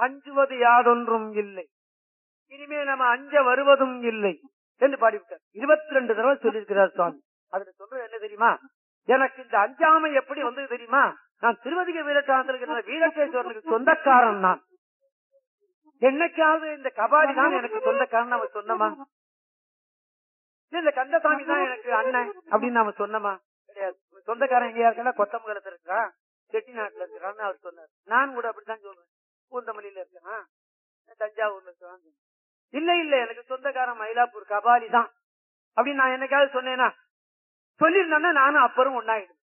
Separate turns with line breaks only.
அஞ்சுவது யாதொன்றும் இல்லை இனிமே நம்ம அஞ்ச வருவதும் இல்லை என்று பாடிவிட்டார் இருபத்தி ரெண்டு தடவை சொல்லியிருக்கிறார் சுவாமி அதுல சொல்றது என்ன தெரியுமா எனக்கு இந்த அஞ்சாமை எப்படி வந்தது தெரியுமா நான் திருவதிக வீரட்டானத்தில் இருக்கிற வீரகேஸ்வரனுக்கு சொந்தக்காரன் நான் என்னைக்காவது இந்த கபாடி தான் எனக்கு சொந்தக்காரன் அவன் சொன்னமா இல்ல, இந்த கந்தசாமி தான் எனக்கு அண்ணன் அப்படின்னு நாம சொன்னமா கிடையாது சொந்தக்காரன் எங்கேயா இருக்கா கொத்தமங்கலத்துல இருக்கிறான் செட்டிநாட்டுல இருக்கிறான்னு அவர் சொன்னார் நான் கூட அப்படித்தான் சொல்றேன் பூந்தமல்லியில இருக்கிறான் தஞ்சாவூர்ல இருக்கிறான் இல்ல இல்ல எனக்கு சொந்தக்காரன் மயிலாப்பூர் கபாலி தான் அப்படின்னு நான் என்னைக்காவது சொன்னேனா சொல்லியிருந்தேன்னா நானும் அப்பரும் ஒன்னாயிடும்